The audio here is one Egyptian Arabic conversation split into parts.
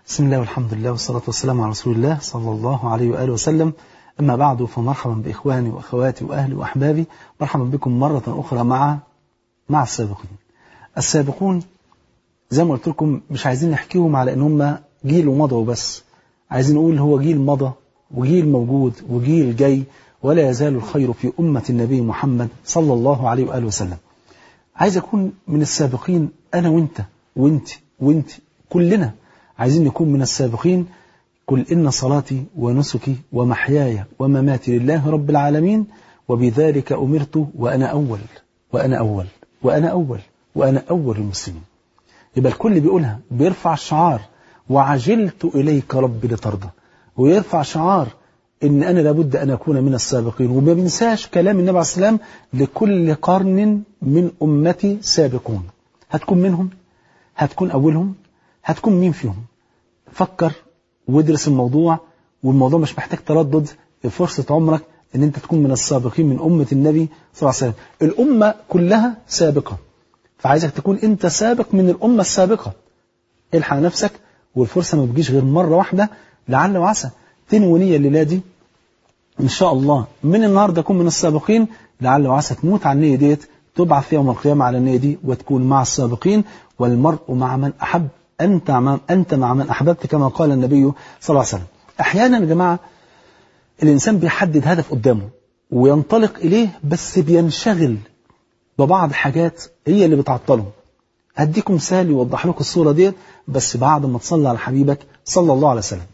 بسم الله والحمد لله والصلاة والسلام على رسول الله صلى الله عليه وآله وسلم أما بعد فمرحبا بإخواني وأخواتي وأهلي وأحبابي مرحبا بكم مرة أخرى مع مع السابقين السابقون زي ما قلت لكم مش عايزين نحكيهم على ان هم جيل ومضى وبس عايزين نقول هو جيل مضى وجيل موجود وجيل جاي ولا يزال الخير في أمة النبي محمد صلى الله عليه وآله وسلم عايز أكون من السابقين أنا وإنت وإنت وإنت كلنا عايزين نكون من السابقين قل إن صلاتي ونسكي ومحياي ومماتي لله رب العالمين وبذلك أمرت وأنا أول وأنا أول وأنا أول وأنا أول المسلمين يبقى الكل بيقولها بيرفع الشعار وعجلت إليك رب لترضى ويرفع شعار إن أنا لابد أن أكون من السابقين وما بنساش كلام النبي عليه السلام لكل قرن من أمتي سابقون هتكون منهم هتكون أولهم هتكون مين فيهم فكر وادرس الموضوع والموضوع مش محتاج تردد فرصة عمرك ان انت تكون من السابقين من أمة النبي صلى الله عليه وسلم الأمة كلها سابقة فعايزك تكون انت سابق من الأمة السابقة الحق نفسك والفرصة ما بتجيش غير مرة واحدة لعل وعسى تنوي نية الليلة دي إن شاء الله من النهاردة أكون من السابقين لعل وعسى تموت على النية ديت تبعث يوم القيامة على النية دي وتكون مع السابقين والمرء مع من أحب أنت مع, أنت مع من أحببت كما قال النبي صلى الله عليه وسلم أحيانا يا جماعة الإنسان بيحدد هدف قدامه وينطلق إليه بس بينشغل ببعض حاجات هي اللي بتعطله هديكم مثال يوضح لكم الصورة ديت بس بعد ما تصلي على حبيبك صلى الله عليه وسلم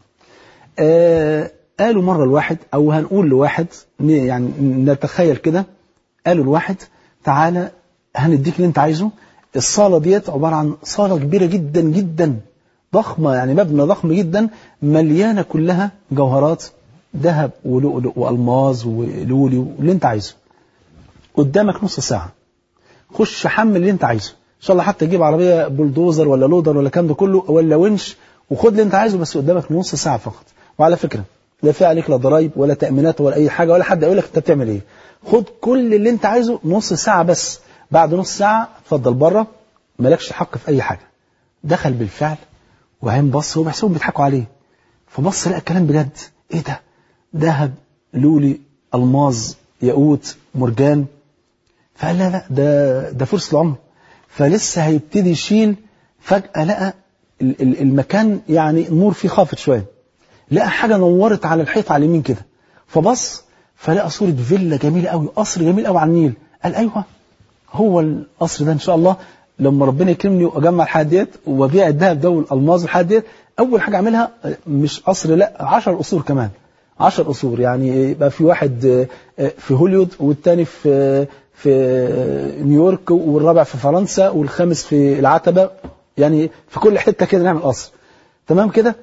آه قالوا مرة الواحد أو هنقول لواحد يعني نتخيل كده قالوا الواحد تعالى هنديك اللي انت عايزه الصالة ديت عبارة عن صالة كبيرة جدا جدا ضخمة يعني مبنى ضخم جدا مليانة كلها جوهرات ذهب ولؤلؤ وألماظ ولولي واللي انت عايزه قدامك نص ساعة خش حمل اللي انت عايزه ان شاء الله حتى تجيب عربية بولدوزر ولا لودر ولا كام ده كله ولا ونش وخد اللي انت عايزه بس قدامك نص ساعة فقط وعلى فكرة لا في عليك لا ضرايب ولا تأمينات ولا أي حاجة ولا حد يقول لك انت بتعمل ايه خد كل اللي انت عايزه نص ساعة بس بعد نص ساعة اتفضل بره مالكش حق في أي حاجة دخل بالفعل وعين بص هو بيحسبهم بيضحكوا عليه فبص لقى الكلام بجد ايه ده ذهب لولي الماظ ياقوت مرجان فقال لا لا ده ده فرصة العمر فلسه هيبتدي يشيل فجأة لقى المكان يعني النور فيه خافت شوية لقى حاجة نورت على الحيط على اليمين كده فبص فلقى صورة فيلا جميلة قوي قصر جميل قوي على النيل قال أيوه هو القصر ده إن شاء الله لما ربنا يكرمني وأجمع الحاجات ديت وأبيع الذهب ده والألماظ والحاجات ديت أول حاجة أعملها مش قصر لا 10 قصور كمان 10 قصور يعني يبقى في واحد في هوليود والتاني في في نيويورك والرابع في فرنسا والخامس في العتبة يعني في كل حتة كده نعمل قصر تمام كده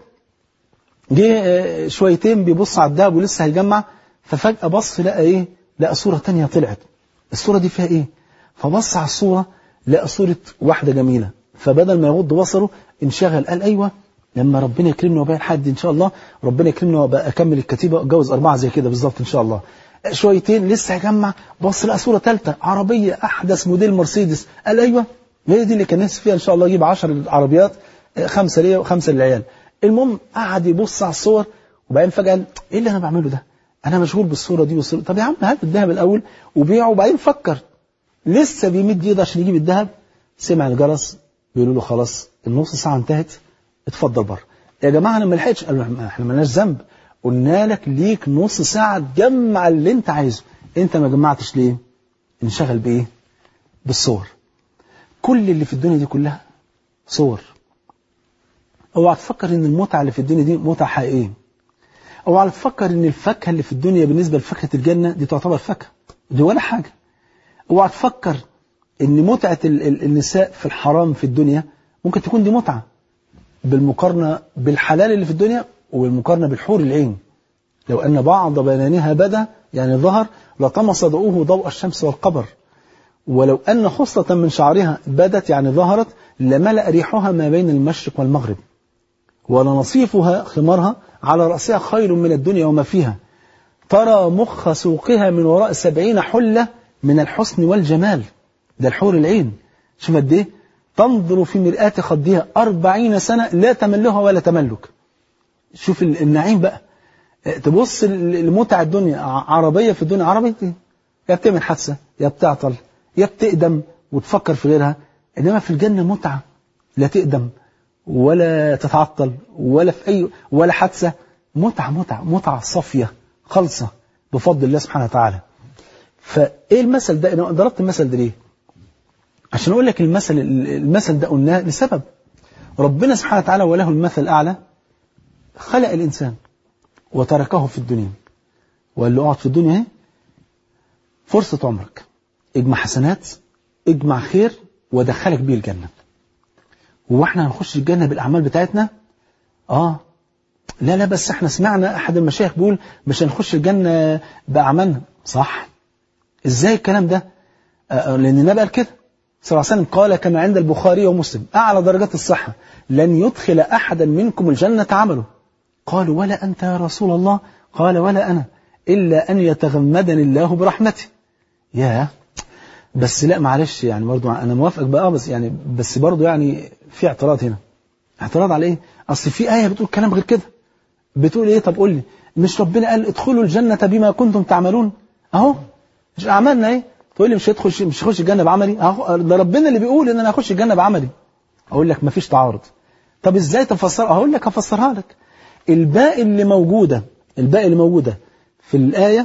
جه شويتين بيبص على الدهب ولسه هيجمع ففجأة بص لقى ايه لقى صورة تانية طلعت الصورة دي فيها ايه فبص على الصورة لقى صورة واحدة جميلة فبدل ما يغض بصره انشغل قال ايوه لما ربنا يكرمني وبيع الحد ان شاء الله ربنا يكرمني وابقى اكمل الكتيبه اتجوز اربعه زي كده بالظبط ان شاء الله شويتين لسه هيجمع بص لقى صوره ثالثه عربيه احدث موديل مرسيدس قال ايوه هي دي اللي كان نفسي فيها ان شاء الله اجيب 10 عربيات خمسه ليا وخمسه للعيال المهم قعد يبص على الصور وبعدين فجاه قال ايه اللي انا بعمله ده انا مشغول بالصوره دي والصوره طب يا عم هات الذهب الاول وبيعه وبعدين فكر لسه بيمد ايده عشان يجيب الذهب سمع الجرس بيقولوا له خلاص النص ساعه انتهت اتفضل بره يا جماعه انا ما لحقتش قالوا احنا مالناش ذنب قلنا لك ليك نص ساعه تجمع اللي انت عايزه انت ما جمعتش ليه انشغل بايه بالصور كل اللي في الدنيا دي كلها صور اوعى تفكر ان المتعه اللي في الدنيا دي متعه حقيقيه اوعى تفكر ان الفاكهه اللي في الدنيا بالنسبه لفاكهه الجنه دي تعتبر فاكهه دي ولا حاجه اوعى تفكر ان متعه النساء في الحرام في الدنيا ممكن تكون دي متعه بالمقارنه بالحلال اللي في الدنيا وبالمقارنه بالحور العين لو ان بعض بنانها بدا يعني ظهر لطمس ضوءه ضوء الشمس والقمر ولو أن خصلة من شعرها بدت يعني ظهرت لملأ ريحها ما بين المشرق والمغرب ولنصيفها خمارها على رأسها خير من الدنيا وما فيها ترى مخ سوقها من وراء سبعين حلة من الحسن والجمال ده الحور العين شوف قد ايه تنظر في مرآة خدها أربعين سنة لا تملها ولا تملك شوف النعيم بقى تبص لمتع الدنيا عربية في الدنيا عربية يا بتعمل حادثة يا بتعطل يا بتقدم وتفكر في غيرها إنما في الجنة متعة لا تقدم ولا تتعطل ولا في أي ولا حادثة متعة متعة متعة صافية خالصة بفضل الله سبحانه وتعالى فإيه المثل ده أنا ضربت المثل ده ليه عشان أقول لك المثل المثل ده قلناه لسبب ربنا سبحانه وتعالى وله المثل الأعلى خلق الإنسان وتركه في الدنيا وقال له اقعد في الدنيا اهي فرصة عمرك اجمع حسنات اجمع خير ودخلك بيه الجنة هو احنا هنخش الجنة بالأعمال بتاعتنا اه لا لا بس احنا سمعنا أحد المشايخ بيقول مش هنخش الجنة بأعمالنا صح ازاي الكلام ده آه لأن النبي قال كده صلى الله عليه وسلم قال كما عند البخاري ومسلم أعلى درجات الصحة لن يدخل أحدا منكم الجنة عمله قالوا ولا أنت يا رسول الله قال ولا أنا إلا أن يتغمدني الله برحمته يا بس لا معلش يعني برضو أنا موافقك بقى بس يعني بس برضو يعني في اعتراض هنا اعتراض على إيه أصل في آية بتقول كلام غير كده بتقول إيه طب قول لي مش ربنا قال ادخلوا الجنة بما كنتم تعملون أهو مش أعمالنا إيه تقول لي مش هتخش مش هخش الجنة بعملي أهو ده ربنا اللي بيقول إن أنا هخش الجنة بعملي أقول لك مفيش تعارض طب إزاي تفسر أقول لك هفسرها لك الباء اللي موجودة الباء اللي موجودة في الآية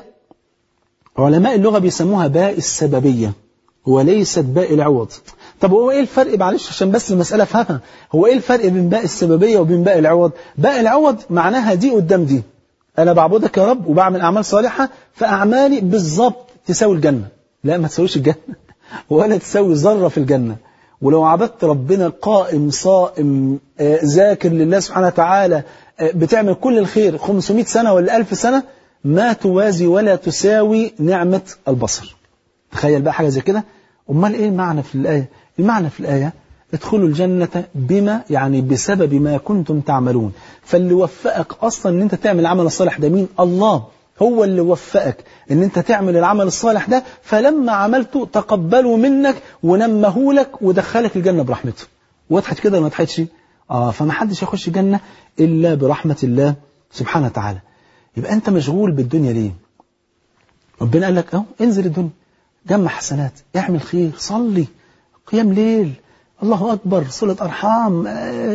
علماء اللغة بيسموها باء السببية وليست باء العوض طب هو ايه الفرق معلش عشان بس المسألة فهمها هو ايه الفرق بين باء السببية وبين باء العوض باء العوض معناها دي قدام دي انا بعبدك يا رب وبعمل اعمال صالحة فاعمالي بالظبط تساوي الجنة لا ما تساويش الجنة ولا تساوي ذرة في الجنة ولو عبدت ربنا قائم صائم ذاكر لله سبحانه وتعالى بتعمل كل الخير 500 سنة ولا 1000 سنة ما توازي ولا تساوي نعمة البصر تخيل بقى حاجة زي كده أمال إيه المعنى في الآية المعنى في الآية ادخلوا الجنة بما يعني بسبب ما كنتم تعملون فاللي وفقك أصلا أن أنت تعمل العمل الصالح ده مين الله هو اللي وفقك أن أنت تعمل العمل الصالح ده فلما عملته تقبله منك ونمه لك ودخلك الجنة برحمته وضحت كده ولا ما وضحتش آه فما حدش يخش الجنة إلا برحمة الله سبحانه وتعالى يبقى أنت مشغول بالدنيا ليه ربنا قال لك أهو انزل الدنيا جمع حسنات اعمل خير صلي قيام ليل الله أكبر صلة أرحام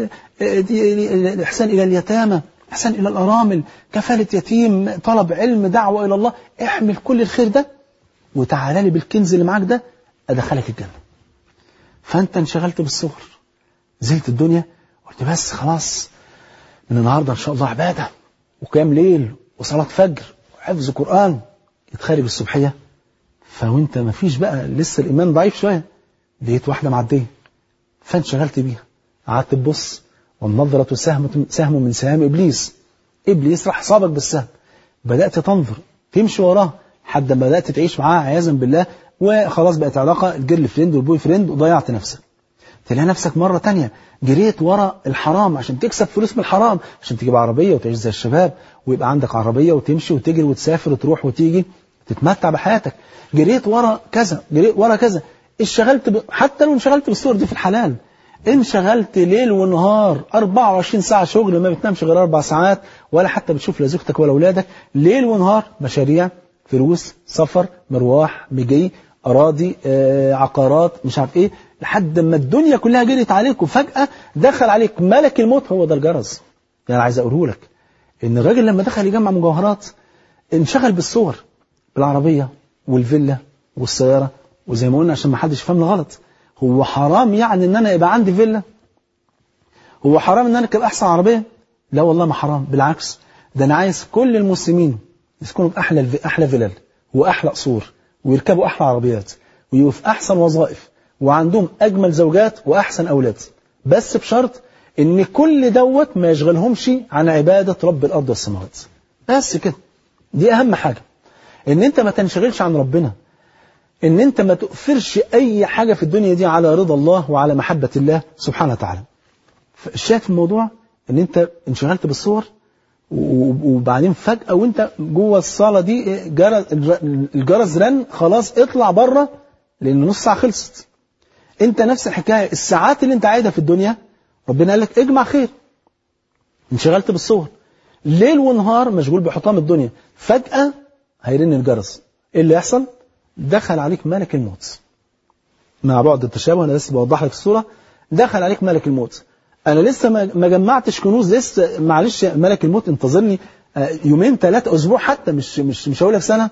الإحسان إلى اليتامى إحسان إلى الأرامل كفالة يتيم طلب علم دعوة إلى الله احمل كل الخير ده وتعالى لي بالكنز اللي معاك ده أدخلك الجنة فأنت انشغلت بالصغر زلت الدنيا قلت بس خلاص من النهاردة إن شاء الله عبادة وقيام ليل وصلاة فجر وحفظ قرآن يتخارج الصبحية فوانت ما فيش بقى لسه الإيمان ضعيف شوية لقيت واحدة معدية فانشغلت بيها قعدت تبص والنظرة سهم سهم من سهام إبليس إبليس راح صابك بالسهم بدأت تنظر تمشي وراه حتى ما بدأت تعيش معاه عياذا بالله وخلاص بقت علاقة الجيرل فريند والبوي فريند وضيعت نفسك تلاقي نفسك مرة تانية جريت ورا الحرام عشان تكسب فلوس من الحرام عشان تجيب عربية وتعيش زي الشباب ويبقى عندك عربية وتمشي وتجري وتسافر وتروح وتيجي تتمتع بحياتك جريت ورا كذا جريت ورا كذا اشتغلت ب... حتى لو انشغلت بالصور دي في الحلال انشغلت ليل ونهار 24 ساعة شغل ما بتنامش غير أربع ساعات ولا حتى بتشوف لا زوجتك ولا أولادك ليل ونهار مشاريع فلوس سفر مرواح مجي أراضي آه، عقارات مش عارف إيه لحد ما الدنيا كلها جريت عليك وفجأة دخل عليك ملك الموت هو ده الجرس يعني عايز أقوله لك إن الراجل لما دخل يجمع مجوهرات انشغل بالصور بالعربية والفيلا والسيارة وزي ما قلنا عشان ما حدش يفهمنا غلط هو حرام يعني ان انا يبقى عندي فيلا هو حرام ان انا اركب احسن عربيه لا والله ما حرام بالعكس ده انا عايز كل المسلمين يسكنوا باحلى الف... احلى فيلل واحلى قصور ويركبوا احلى عربيات ويبقوا في احسن وظائف وعندهم اجمل زوجات واحسن اولاد بس بشرط ان كل دوت ما يشغلهمش عن عباده رب الارض والسماوات بس كده دي اهم حاجه ان انت ما تنشغلش عن ربنا ان انت ما تؤثرش اي حاجة في الدنيا دي على رضا الله وعلى محبة الله سبحانه وتعالى الشاهد في الموضوع ان انت انشغلت بالصور وبعدين فجأة وانت جوه الصالة دي جرس الجرس رن خلاص اطلع بره لان نص ساعة خلصت انت نفس الحكاية الساعات اللي انت عايدها في الدنيا ربنا قال لك اجمع خير انشغلت بالصور ليل ونهار مشغول بحطام الدنيا فجأة هيرن الجرس ايه اللي يحصل دخل عليك ملك الموت مع بعض التشابه انا بس بوضح لك الصورة دخل عليك ملك الموت انا لسه ما جمعتش كنوز لسه معلش ملك الموت انتظرني يومين ثلاثة اسبوع حتى مش مش مش هقول لك سنة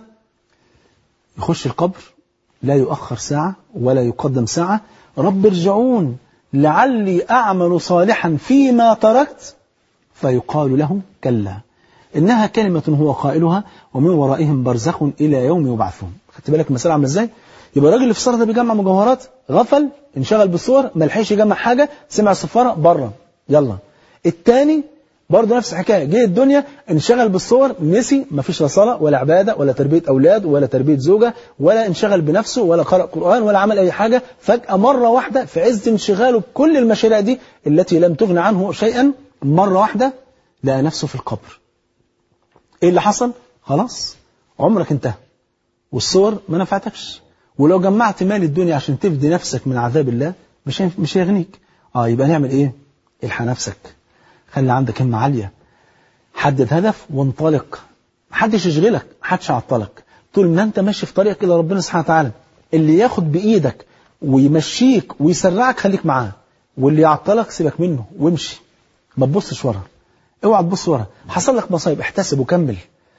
يخش القبر لا يؤخر ساعة ولا يقدم ساعة رب ارجعون لعلي أعمل صالحا فيما تركت فيقال له كلا إنها كلمة هو قائلها ومن ورائهم برزخ إلى يوم يبعثون خدت بالك المسألة عامله إزاي يبقى الراجل اللي في الصلاة ده بيجمع مجوهرات غفل انشغل بالصور ما لحقش يجمع حاجة سمع الصفارة بره يلا الثاني برضه نفس الحكايه جه الدنيا انشغل بالصور نسي ما فيش لا صلاه ولا عباده ولا تربيه اولاد ولا تربيه زوجه ولا انشغل بنفسه ولا قرأ قرآن ولا عمل اي حاجه فجأة مره واحده في عز انشغاله بكل المشاريع دي التي لم تغن عنه شيئا مره واحده لقى نفسه في القبر. ايه اللي حصل؟ خلاص عمرك انتهى والصور ما نفعتكش ولو جمعت مال الدنيا عشان تفدي نفسك من عذاب الله مش مش هيغنيك. اه يبقى نعمل ايه؟ الحق نفسك. خلي عندك همة عالية حدد هدف وانطلق محدش يشغلك محدش يعطلك طول ما انت ماشي في طريقك الى ربنا سبحانه وتعالى اللي ياخد بايدك ويمشيك ويسرعك خليك معاه واللي يعطلك سيبك منه وامشي ما تبصش ورا اوعى تبص ورا حصل لك مصايب احتسب وكمل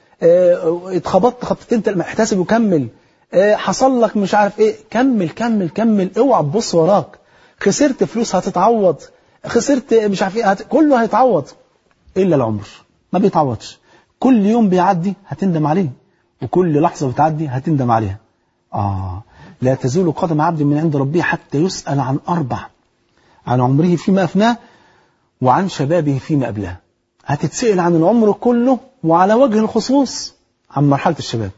اه اتخبطت خبطتين احتسب وكمل اه حصل لك مش عارف ايه كمل كمل كمل اوعى تبص وراك خسرت فلوس هتتعوض خسرت مش عارف ايه هت... كله هيتعوض الا العمر ما بيتعوضش كل يوم بيعدي هتندم عليه وكل لحظه بتعدي هتندم عليها اه لا تزول قدم عبد من عند ربه حتى يسأل عن أربع عن عمره فيما أفناه وعن شبابه فيما أبلاه هتتسأل عن العمر كله وعلى وجه الخصوص عن مرحلة الشباب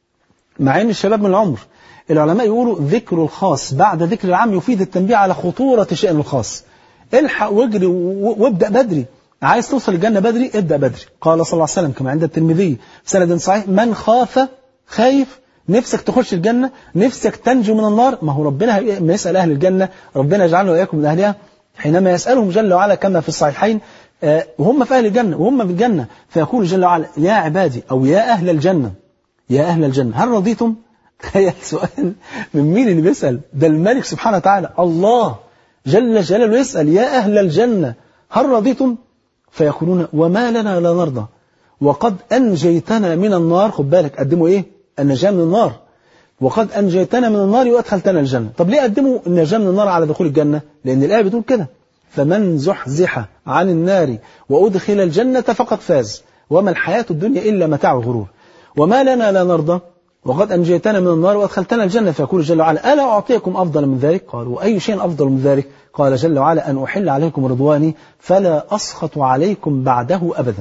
مع ان الشباب من العمر العلماء يقولوا ذكر الخاص بعد ذكر العام يفيد التنبيه على خطورة شأن الخاص الحق واجري وابدأ بدري عايز توصل الجنة بدري ابدأ بدري قال صلى الله عليه وسلم كما عند الترمذي في سند صحيح من خاف خايف نفسك تخش الجنة نفسك تنجو من النار ما هو ربنا ما يسأل أهل الجنة ربنا يجعلنا وإياكم من أهلها حينما يسألهم جل وعلا كما في الصحيحين آه وهم في أهل الجنة وهم في الجنة فيقول جل وعلا يا عبادي أو يا أهل الجنة يا أهل الجنة هل رضيتم تخيل سؤال من مين اللي بيسأل ده الملك سبحانه وتعالى الله جل جلاله يسأل يا أهل الجنة هل رضيتم فيقولون وما لنا لا نرضى وقد أنجيتنا من النار خد بالك قدموا إيه النجاة من النار وقد أنجيتنا من النار وأدخلتنا الجنة طب ليه قدموا النجاة من النار على دخول الجنة لأن الآية بتقول كده فمن زحزح عن النار وأدخل الجنة فقد فاز وما الحياة الدنيا إلا متاع الغرور وما لنا لا نرضى وقد أنجيتنا من النار وأدخلتنا الجنة فيقول جل وعلا ألا أعطيكم أفضل من ذلك قالوا أي شيء أفضل من ذلك قال جل وعلا أن أحل عليكم رضواني فلا أسخط عليكم بعده أبدا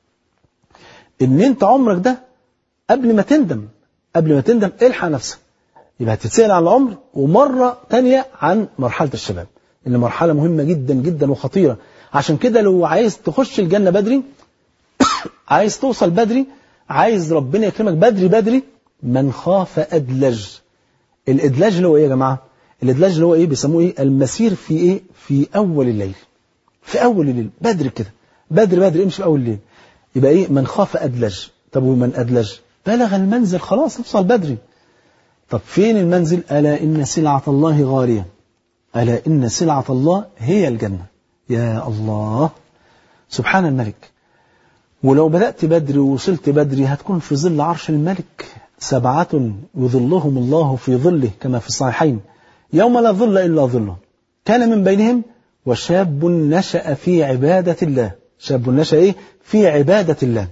إن أنت عمرك ده قبل ما تندم قبل ما تندم الحق نفسك يبقى هتتسأل عن العمر ومرة تانية عن مرحلة الشباب اللي مرحلة مهمة جدا جدا وخطيرة عشان كده لو عايز تخش الجنة بدري عايز توصل بدري عايز ربنا يكرمك بدري بدري من خاف أدلج الإدلاج اللي هو إيه يا جماعة الإدلاج اللي هو إيه بيسموه إيه المسير في إيه في أول الليل في أول الليل بدري كده بدري بدري امشي في أول الليل يبقى إيه من خاف أدلج طب ومن أدلج بلغ المنزل خلاص توصل بدري طب فين المنزل ألا إن سلعة الله غالية ألا إن سلعة الله هي الجنة يا الله سبحان الملك ولو بدأت بدري ووصلت بدري هتكون في ظل عرش الملك سبعة يظلهم الله في ظله كما في الصحيحين يوم لا ظل إلا ظله كان من بينهم وشاب نشأ في عبادة الله شاب نشأ إيه؟ في عبادة الله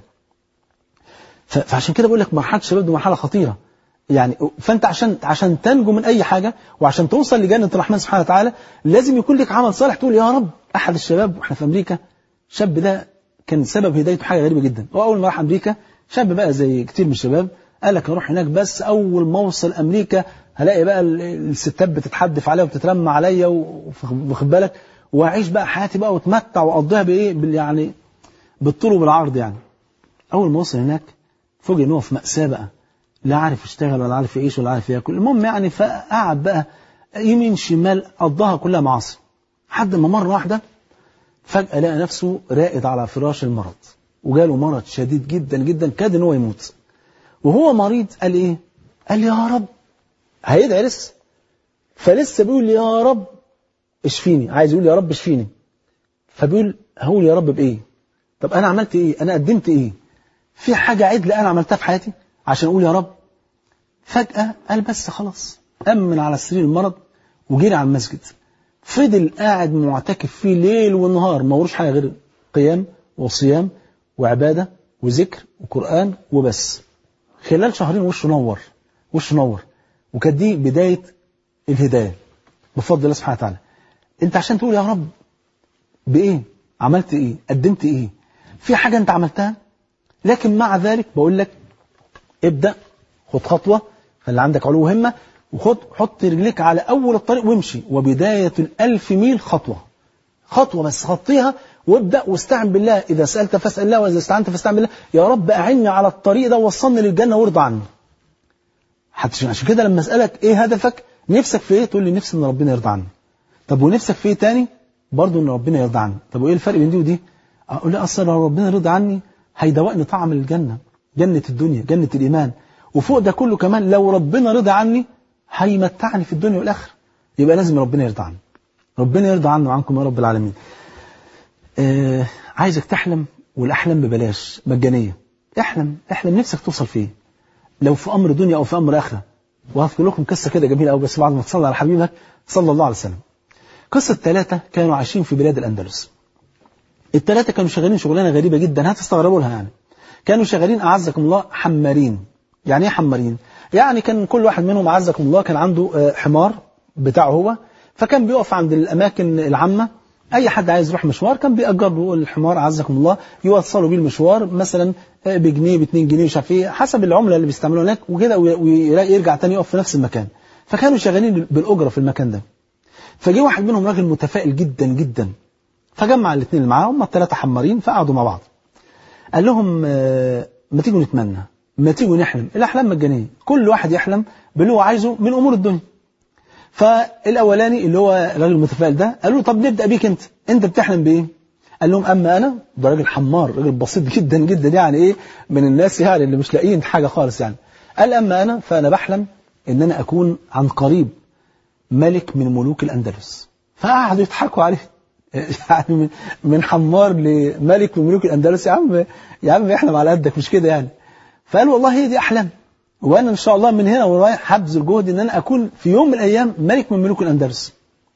فعشان كده بقول لك مرحلة الشباب دي مرحلة خطيرة يعني فانت عشان عشان تنجو من اي حاجه وعشان توصل لجنه الرحمن سبحانه وتعالى لازم يكون لك عمل صالح تقول يا رب احد الشباب واحنا في امريكا شاب ده كان سبب هدايته حاجه غريبه جدا هو اول ما راح امريكا شاب بقى زي كتير من الشباب قال لك اروح هناك بس اول ما اوصل امريكا هلاقي بقى الستات بتتحدف عليا وبتترمى عليا واخد بالك واعيش بقى حياتي بقى واتمتع واقضيها بايه يعني بالطول وبالعرض يعني اول ما وصل هناك فوجئ ان هو في مأساة بقى لا عارف يشتغل ولا عارف يعيش ولا عارف ياكل المهم يعني فقعد بقى يمين شمال قضاها كلها معاصي حد ما مرة واحدة فجأة لقى نفسه راقد على فراش المرض وجاله مرض شديد جدا جدا كاد ان هو يموت وهو مريض قال ايه قال يا رب هيدعي لسه فلسه بيقول يا رب اشفيني عايز يقول يا رب اشفيني فبيقول هقول يا رب بايه طب انا عملت ايه انا قدمت ايه في حاجة عدلة انا عملتها في حياتي عشان اقول يا رب فجأة قال بس خلاص أمن على سرير المرض وجري على المسجد فضل قاعد معتكف فيه ليل ونهار ما وروش حاجة غير قيام وصيام وعبادة وذكر وقرآن وبس خلال شهرين وشه نور وشه نور وكانت دي بداية الهداية بفضل الله سبحانه وتعالى انت عشان تقول يا رب بإيه عملت إيه قدمت إيه في حاجة انت عملتها لكن مع ذلك بقول لك ابدأ خد خطوة خلي عندك علو همة وخد حط رجليك على أول الطريق وامشي وبداية الألف ميل خطوة خطوة بس خطيها وابدأ واستعن بالله إذا سألت فاسأل الله وإذا استعنت فاستعن بالله يا رب أعني على الطريق ده ووصلني للجنة وارضى عني حتى عشان كده لما أسألك إيه هدفك نفسك في إيه تقول لي نفسي إن ربنا يرضى عني طب ونفسك في إيه تاني برضه إن ربنا يرضى عني طب وإيه الفرق بين دي ودي أقول لي أصلا لو ربنا رضى عني هيدوقني طعم الجنة جنة الدنيا جنة الإيمان وفوق ده كله كمان لو ربنا رضى عني هيمتعني في الدنيا والآخرة يبقى لازم ربنا يرضى عني ربنا يرضى عني وعنكم يا رب العالمين آه عايزك تحلم والأحلام ببلاش مجانية احلم احلم نفسك توصل فيه لو في أمر دنيا أو في أمر آخرة وهذكر لكم قصة كده جميلة أوي بس بعد ما تصلي على حبيبك صلى الله عليه وسلم قصة ثلاثة كانوا عايشين في بلاد الأندلس الثلاثة كانوا شغالين شغلانة غريبة جدا هتستغربوا لها يعني كانوا شغالين أعزكم الله حمارين يعني ايه حمارين يعني كان كل واحد منهم أعزكم الله كان عنده حمار بتاعه هو فكان بيقف عند الأماكن العامة أي حد عايز يروح مشوار كان بيأجر له الحمار أعزكم الله يوصلوا بيه المشوار مثلا بجنيه باتنين جنيه مش عارف ايه حسب العملة اللي بيستعملوها هناك وكده ويرجع تاني يقف في نفس المكان فكانوا شغالين بالأجرة في المكان ده فجه واحد منهم راجل متفائل جدا جدا فجمع الاثنين اللي معاه هم الثلاثة حمارين فقعدوا مع بعض قال لهم ما تيجوا نتمنى ما تيجوا نحلم الأحلام مجانية كل واحد يحلم باللي هو عايزه من أمور الدنيا فالأولاني اللي هو الراجل المتفائل ده قال له طب نبدأ بيك أنت أنت بتحلم بإيه قال لهم أما أنا ده راجل حمار راجل بسيط جدا جدا يعني إيه من الناس يعني اللي مش لاقيين حاجة خالص يعني قال أما أنا فأنا بحلم إن أنا أكون عن قريب ملك من ملوك الأندلس فقعدوا يضحكوا عليه يعني من, من حمار لملك من ملوك الأندلس يا عم يا عم احنا على قدك مش كده يعني فقال والله هي دي أحلام وأنا إن شاء الله من هنا ورايح هبذل جهد إن أنا أكون في يوم من الأيام ملك من ملوك الأندلس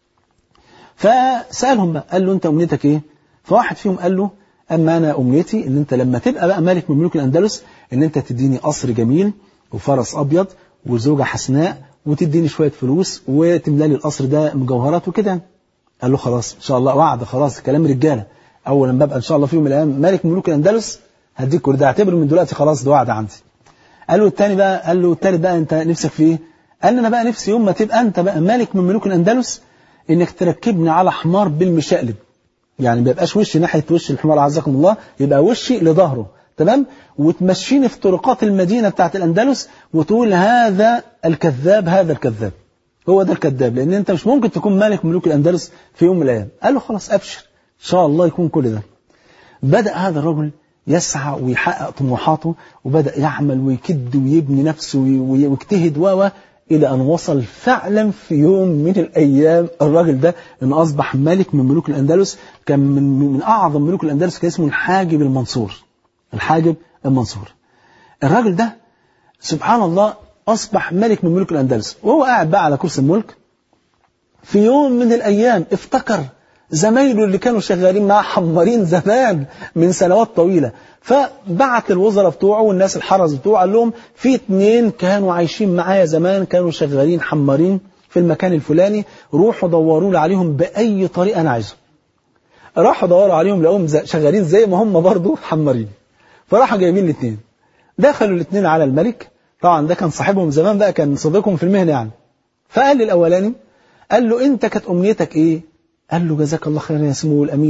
فسألهم بقى قال له أنت أمنيتك إيه فواحد فيهم قال له أما أنا أمنيتي إن أنت لما تبقى بقى ملك من ملوك الأندلس إن أنت تديني قصر جميل وفرس أبيض وزوجة حسناء وتديني شوية فلوس وتملى لي القصر ده مجوهرات وكده قال له خلاص إن شاء الله وعد خلاص كلام رجالة أول لما ببقى إن شاء الله في يوم من الأيام ملك من ملوك الأندلس هديك كل ده اعتبر من دلوقتي خلاص ده وعد عندي قال له الثاني بقى قال له الثالث بقى أنت نفسك في إيه قال لي أنا بقى نفسي يوم ما تبقى أنت بقى ملك من ملوك الأندلس إنك تركبني على حمار بالمشقلب يعني ما يبقاش وشي ناحية وش الحمار عزكم الله يبقى وشي لظهره تمام وتمشيني في طرقات المدينة بتاعت الأندلس وتقول هذا الكذاب هذا الكذاب هو ده الكذاب لأن أنت مش ممكن تكون مالك ملوك الأندلس في يوم من الأيام قال له خلاص أبشر إن شاء الله يكون كل ده بدأ هذا الرجل يسعى ويحقق طموحاته وبدأ يعمل ويكد ويبني نفسه ويجتهد و إلى أن وصل فعلا في يوم من الأيام الراجل ده أن أصبح ملك من ملوك الأندلس كان من, من أعظم ملوك الأندلس كان اسمه الحاجب المنصور الحاجب المنصور الراجل ده سبحان الله أصبح ملك من ملوك الأندلس وهو قاعد بقى على كرسي الملك في يوم من الأيام افتكر زمايله اللي كانوا شغالين معاه حمارين زمان من سنوات طويلة فبعت الوزراء بتوعه والناس الحرس بتوعه قال لهم في اتنين كانوا عايشين معايا زمان كانوا شغالين حمارين في المكان الفلاني روحوا دوروا لي عليهم بأي طريقة أنا عايزهم راحوا دوروا عليهم لقوهم شغالين زي ما هم برضو حمارين فراحوا جايبين الاثنين دخلوا الاثنين على الملك طبعا ده كان صاحبهم زمان بقى كان صديقهم في المهنة يعني فقال للأولاني قال له انت كانت أمنيتك ايه قال له جزاك الله خيرا يا سمو الأمير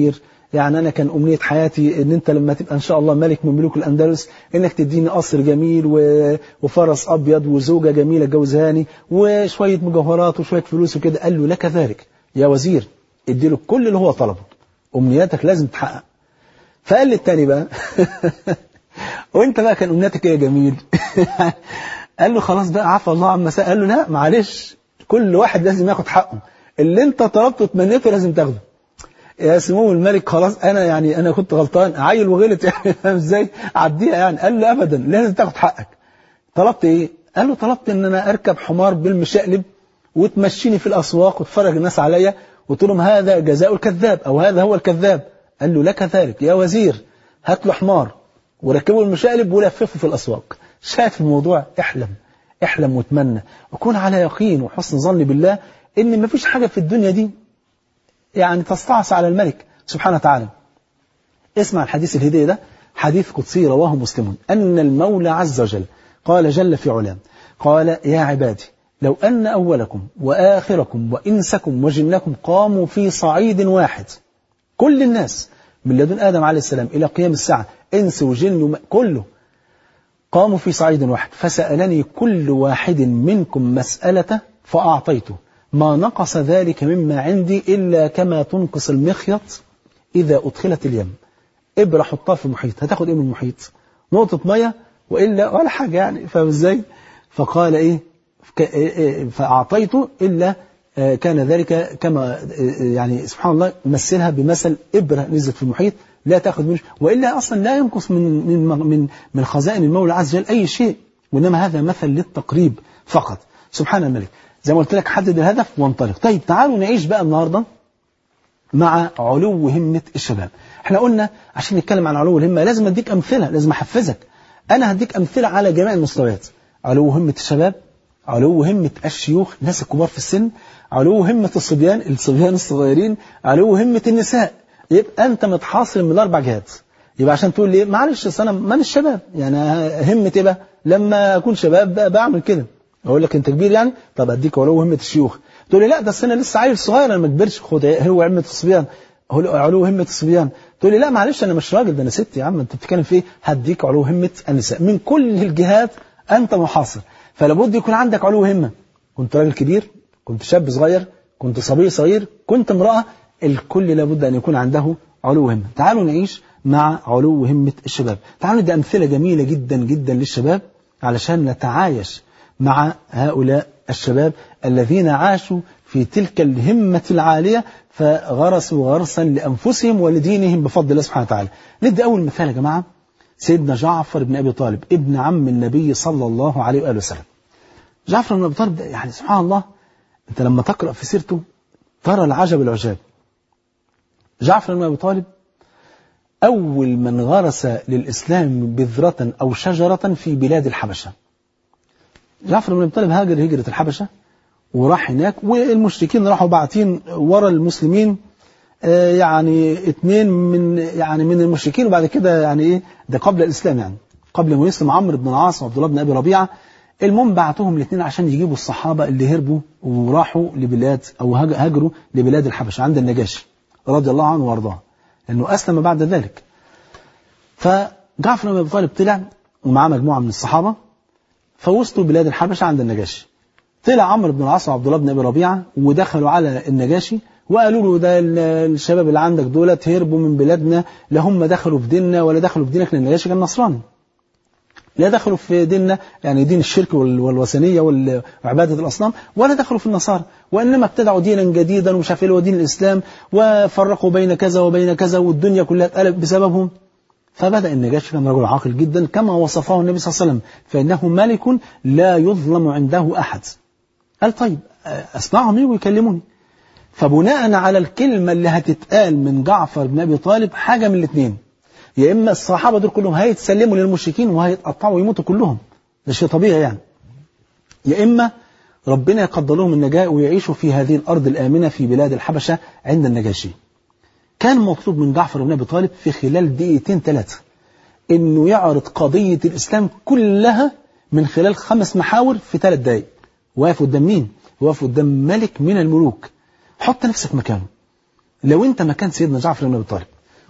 يعني أنا كان أمنية حياتي إن أنت لما تبقى إن شاء الله ملك من ملوك الأندلس إنك تديني قصر جميل و... وفرس أبيض وزوجة جميلة جوزهاني وشوية مجوهرات وشوية فلوس وكده قال له لك ذلك يا وزير اديله كل اللي هو طلبه أمنياتك لازم تحقق فقال لي التاني بقى وانت بقى كان امنيتك ايه يا جميل قال له خلاص بقى عفى الله عما سأل قال له لا معلش كل واحد لازم ياخد حقه اللي انت طلبته وتمنيته لازم تاخده يا سمو الملك خلاص انا يعني انا كنت غلطان عيل وغلط يعني فاهم ازاي عديها يعني قال له ابدا لازم تاخد حقك طلبت ايه قال له طلبت ان انا اركب حمار بالمشقلب وتمشيني في الاسواق وتفرج الناس عليا وقلت لهم هذا جزاء الكذاب او هذا هو الكذاب قال له لك ذلك يا وزير هات له حمار وركبه المشقلب ولففه في الاسواق شايف الموضوع احلم احلم وتمنى وكون على يقين وحسن ظن بالله ان مفيش حاجه في الدنيا دي يعني تستعصى على الملك سبحانه وتعالى اسمع الحديث الهدية ده حديث قدسي رواه مسلم أن المولى عز وجل قال جل في علام قال يا عبادي لو أن أولكم وآخركم وإنسكم وجنكم قاموا في صعيد واحد كل الناس من لدن آدم عليه السلام إلى قيام الساعة إنس وجن وم... كله قاموا في صعيد واحد فسألني كل واحد منكم مسألة فأعطيته ما نقص ذلك مما عندي إلا كما تنقص المخيط إذا أدخلت اليم إبرة حطها في المحيط هتاخد إيه من المحيط نقطة مية وإلا ولا حاجة يعني فاهم إزاي فقال إيه فأعطيته إلا كان ذلك كما يعني سبحان الله مثلها بمثل إبرة نزلت في المحيط لا تأخذ منه وإلا أصلا لا ينقص من من من من خزائن المولى عز وجل أي شيء وإنما هذا مثل للتقريب فقط سبحان الملك زي ما قلت لك حدد الهدف وانطلق طيب تعالوا نعيش بقى النهاردة مع علو همة الشباب احنا قلنا عشان نتكلم عن علو الهمة لازم اديك امثلة لازم احفزك انا هديك امثلة على جميع المستويات علو همة الشباب علو همة الشيوخ الناس الكبار في السن علو همة الصبيان الصبيان الصغيرين علو همة النساء يبقى انت متحاصر من الاربع جهات يبقى عشان تقول لي معلش انا من الشباب يعني همة ايه بقى لما اكون شباب بقى بعمل كده اقول لك انت كبير يعني طب اديك علو همه الشيوخ تقول لي لا ده انا لسه عيل صغير انا ما كبرش خد هو همه الصبيان علو همه الصبيان تقول لي لا معلش انا مش راجل ده انا ست يا عم انت بتتكلم في ايه هديك علو همه النساء من كل الجهات انت محاصر فلابد يكون عندك علو همه كنت راجل كبير كنت شاب صغير كنت صبي صغير كنت امراه الكل لابد ان يكون عنده علو همه تعالوا نعيش مع علو همه الشباب تعالوا ندي امثله جميله جدا جدا للشباب علشان نتعايش مع هؤلاء الشباب الذين عاشوا في تلك الهمة العالية فغرسوا غرسا لأنفسهم ولدينهم بفضل الله سبحانه وتعالى ندي أول مثال يا جماعة سيدنا جعفر بن أبي طالب ابن عم النبي صلى الله عليه وآله وسلم جعفر بن أبي طالب ده يعني سبحان الله أنت لما تقرأ في سيرته ترى العجب العجاب جعفر بن أبي طالب أول من غرس للإسلام بذرة أو شجرة في بلاد الحبشة جعفر بن ابي طالب هاجر هجرة الحبشة وراح هناك والمشركين راحوا باعتين ورا المسلمين آه يعني اثنين من يعني من المشركين وبعد كده يعني ايه ده قبل الاسلام يعني قبل ما يسلم عمرو بن العاص وعبد الله بن ابي ربيعه المهم بعتهم الاثنين عشان يجيبوا الصحابه اللي هربوا وراحوا لبلاد او هاجروا لبلاد الحبشه عند النجاشي رضي الله عنه وارضاه لانه اسلم بعد ذلك فجعفر بن ابي طالب طلع ومعاه مجموعه من الصحابه فوصلوا بلاد الحبشة عند النجاشي طلع عمرو بن العاص وعبد الله بن ابي ربيعه ودخلوا على النجاشي وقالوا له ده الشباب اللي عندك دولت هربوا من بلادنا لا هم دخلوا في ديننا ولا دخلوا في دينك لان النجاشي كان نصراني لا دخلوا في ديننا يعني دين الشرك والوثنية وعبادة الأصنام ولا دخلوا في النصارى وإنما ابتدعوا دينا جديدا ومش عارف ايه دين الإسلام وفرقوا بين كذا وبين كذا والدنيا كلها اتقلبت بسببهم فبدأ النجاشي كان رجل عاقل جدا كما وصفه النبي صلى الله عليه وسلم فإنه ملك لا يظلم عنده أحد قال طيب أسمعهم يجوا يكلموني فبناء على الكلمة اللي هتتقال من جعفر بن أبي طالب حاجة من الاثنين يا إما الصحابة دول كلهم هيتسلموا للمشركين وهيتقطعوا ويموتوا كلهم ده شيء طبيعي يعني يا إما ربنا يقدر لهم النجاة ويعيشوا في هذه الأرض الآمنة في بلاد الحبشة عند النجاشي كان مطلوب من جعفر بن أبي طالب في خلال دقيقتين ثلاثة إنه يعرض قضية الإسلام كلها من خلال خمس محاور في ثلاث دقايق واقف قدام مين؟ واقف قدام ملك من الملوك حط نفسك مكانه لو أنت مكان سيدنا جعفر بن أبي طالب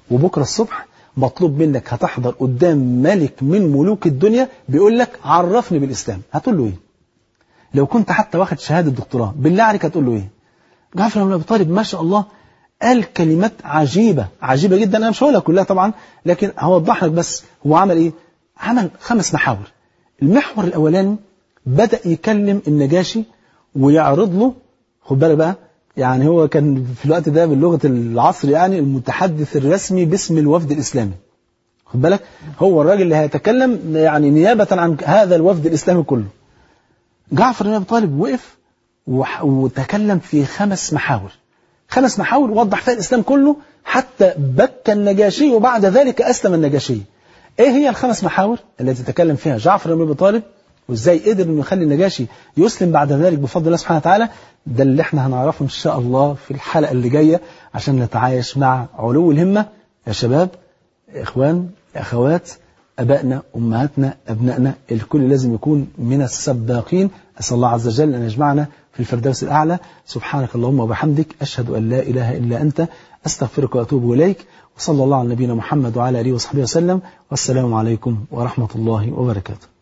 وبكرة الصبح مطلوب منك هتحضر قدام ملك من ملوك الدنيا بيقول لك عرفني بالإسلام هتقول له إيه لو كنت حتى واخد شهادة دكتوراه بالله عليك هتقول له إيه جعفر بن أبي طالب ما شاء الله قال كلمات عجيبة عجيبة جدا أنا مش هقولها كلها طبعا لكن هوضح لك بس هو عمل إيه عمل خمس محاور المحور الأولاني بدأ يكلم النجاشي ويعرض له خد بالك بقى يعني هو كان في الوقت ده باللغة العصر يعني المتحدث الرسمي باسم الوفد الإسلامي خد بالك هو الراجل اللي هيتكلم يعني نيابة عن هذا الوفد الإسلامي كله جعفر بن أبي طالب وقف وتكلم في خمس محاور خمس محاور وضح فيها الإسلام كله حتى بكى النجاشي وبعد ذلك أسلم النجاشي إيه هي الخمس محاور التي تكلم فيها جعفر بن أبي طالب وإزاي قدر إنه يخلي النجاشي يسلم بعد ذلك بفضل الله سبحانه وتعالى ده اللي احنا هنعرفه إن شاء الله في الحلقة اللي جاية عشان نتعايش مع علو الهمة يا شباب يا إخوان يا أخوات أبائنا أمهاتنا أبنائنا الكل لازم يكون من السباقين أسأل الله عز وجل أن يجمعنا في الفردوس الأعلى سبحانك اللهم وبحمدك أشهد أن لا إله إلا أنت أستغفرك وأتوب إليك وصلى الله على نبينا محمد وعلى آله وصحبه وسلم والسلام عليكم ورحمة الله وبركاته